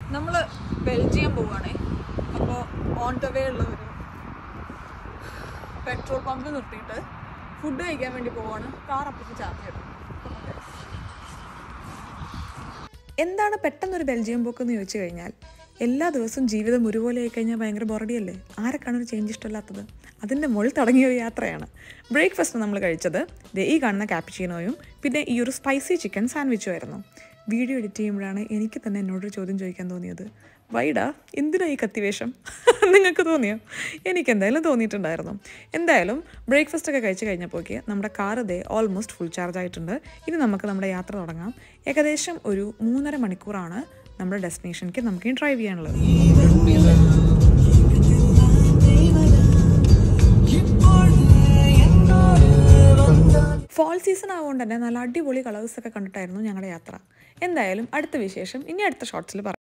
നമ്മൾ ബെൽജിയം പോവുകയാണേ അപ്പോൾ on the way ഉള്ള ഒരു പെട്രോൾ പമ്പിൽ നിർത്തിയിട്ട് ഫുഡ് കഴിക്കാൻ വേണ്ടി പോവാണ് കാർ അപ്പുറത്ത് ചാർജ് ചെയ്തു എന്താണ് പെട്ടെന്നൊരു ബെൽജിയം പോക്ക് എന്ന് ചോദിച്ചു കഴിഞ്ഞാൽ എല്ലാ ദിവസവും ജീവിതം ഒരുപോലെ ആയി കഴിഞ്ഞാൽ ഭയങ്കര ബോറടിയല്ലേ ആരൊക്കെയാണ് ഒരു ചേഞ്ച് ഇഷ്ടമില്ലാത്തത് അതിൻ്റെ മുകളിൽ തുടങ്ങിയ ഒരു യാത്രയാണ് ബ്രേക്ക്ഫാസ്റ്റ് നമ്മൾ കഴിച്ചത് ദേ ഈ കാണുന്ന കാപ്പിച്ചീനോയും പിന്നെ ഈ ഒരു സ്പൈസി ചിക്കൻ സാൻഡ്വിച്ചും ആയിരുന്നു വീഡിയോ എഡിറ്റ് ചെയ്യുമ്പോഴാണ് എനിക്ക് തന്നെ എന്നോടൊരു ചോദ്യം ചോദിക്കാൻ തോന്നിയത് വൈഡാ എന്തിനാ ഈ കത്തിവേഷം നിങ്ങൾക്ക് തോന്നിയോ എനിക്ക് എന്തായാലും തോന്നിയിട്ടുണ്ടായിരുന്നു എന്തായാലും ബ്രേക്ക്ഫാസ്റ്റ് ഒക്കെ കഴിച്ച് കഴിഞ്ഞപ്പോഴേക്ക് നമ്മുടെ കാർ ദേ ഓൾമോസ്റ്റ് ഫുൾ ചാർജ് ആയിട്ടുണ്ട് ഇനി നമുക്ക് നമ്മുടെ യാത്ര തുടങ്ങാം ഏകദേശം ഒരു മൂന്നര മണിക്കൂറാണ് നമ്മുടെ ഡെസ്റ്റിനേഷനിലേക്ക് നമുക്ക് ഡ്രൈവ് ചെയ്യാനുള്ളത് ഫോൾ സീസൺ ആയതുകൊണ്ട് തന്നെ നല്ല അടിപൊളി കളേഴ്സ് ഒക്കെ കണ്ടിട്ടായിരുന്നു ഞങ്ങളുടെ യാത്ര എന്തായാലും അടുത്ത വിശേഷം ഇനി അടുത്ത ഷോർട്സിൽ പറയാം